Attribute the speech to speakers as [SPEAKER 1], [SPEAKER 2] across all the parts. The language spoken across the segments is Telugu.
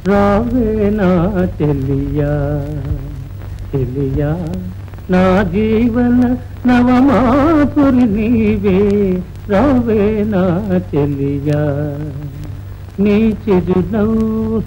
[SPEAKER 1] రావే నా చెల్లియా చెల్లియా నా జీవన నవమాధురి నీవే రావే నా చెల్లియా నీ చిరునవ్వు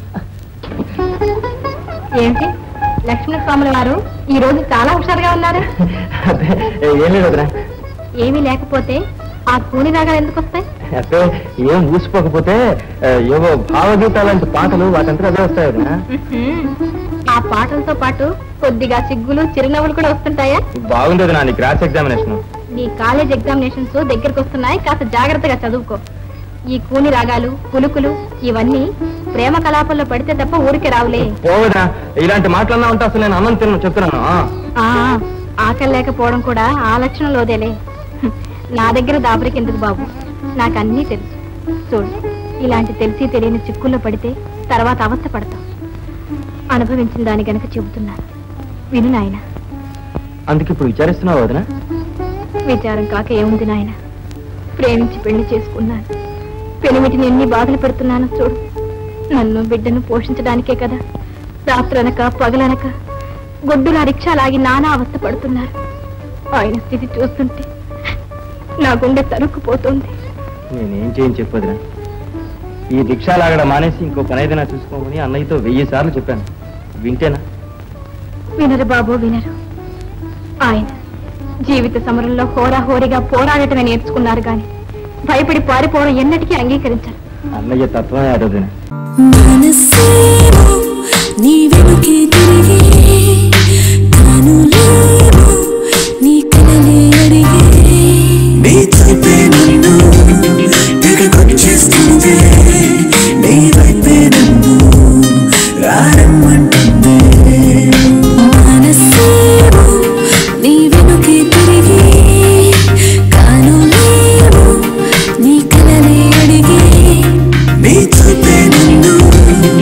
[SPEAKER 2] ఏంటి లక్ష్మణస్వాముల వారు ఈ రోజు చాలా హుషారుగా ఉన్నారు
[SPEAKER 3] అదే ఏం లేదు వదినా
[SPEAKER 2] ఏమీ లేకపోతే ఆ కూని రాగాలు ఎందుకు వస్తాయి
[SPEAKER 3] అంటే ఏం ఊసిపోకపోతే ఆ, ఏవో భావగీతాలంటి పాటలు వాటంతా అదే వస్తాయి వదినా
[SPEAKER 2] ఆ పాటలతో పాటు కొద్దిగా సిగ్గులు చిరునవ్వులు కూడా వస్తుంటాయా
[SPEAKER 3] బాగుంది వదినా నీ క్రాస్ ఎగ్జామినేషన్
[SPEAKER 2] నీ కాలేజ్ ఎగ్జామినేషన్స్ దగ్గరకు వస్తున్నాయి కాస్త జాగ్రత్తగా చదువుకో ఈ కూని రాగాలు కులుకులు ఇవన్నీ ప్రేమ కలాపంలో పడితే తప్ప ఊరికే రావులే
[SPEAKER 3] పోవదా ఇలాంటి మాటలన్నా ఉంటే అసలు నేను అన్నం తిన్నాను చెప్తున్నాను ఆ.
[SPEAKER 2] ఆ ఆకలి లేకపోవడం కూడా ఆ లక్షణంలోదేలే హ్మ్. నా దగ్గర దాపరికి ఎందుకు బాబు నాకు అన్నీ తెలుసు చూడు ఇలాంటి తెలిసి తెలియని చిక్కుల్లో పడితే తర్వాత అవస్థ పడతాం అనుభవించిన దాని గనక చెబుతున్నాను విను నాయన
[SPEAKER 3] అందుకే ఇప్పుడు విచారిస్తున్నావు వదినా
[SPEAKER 2] విచారం కాక ఏముంది నాయన ప్రేమించి పెళ్లి చేసుకున్నాను పెనిమిటిని ఎన్ని బాధలు పెడుతున్నానో చూడు నన్ను బిడ్డను పోషించడానికే కదా రాత్రనక పగలనక గొడ్డులా రిక్షా లాగి నానా అవస్థ పడుతున్నారు ఆయన స్థితి చూస్తుంటే నా గుండె తరుక్కుపోతుంది
[SPEAKER 3] నేనేం చేయని చెప్పొదినా ఈ రిక్షా లాగడం మానేసి ఇంకో పని ఏదైనా చూసుకోమని అన్నయ్యతో వెయ్యి సార్లు చెప్పాను వింటేనా
[SPEAKER 2] వినరు బాబు వినరు ఆయన జీవిత సమరంలో హోరాహోరీగా పోరాడటమే నేర్చుకున్నారు గాని భయపడి పారిపోవడం ఎన్నటికీ అంగీకరించరు
[SPEAKER 3] అన్నయ్య తత్వమే అదొదినా
[SPEAKER 4] మనసేమో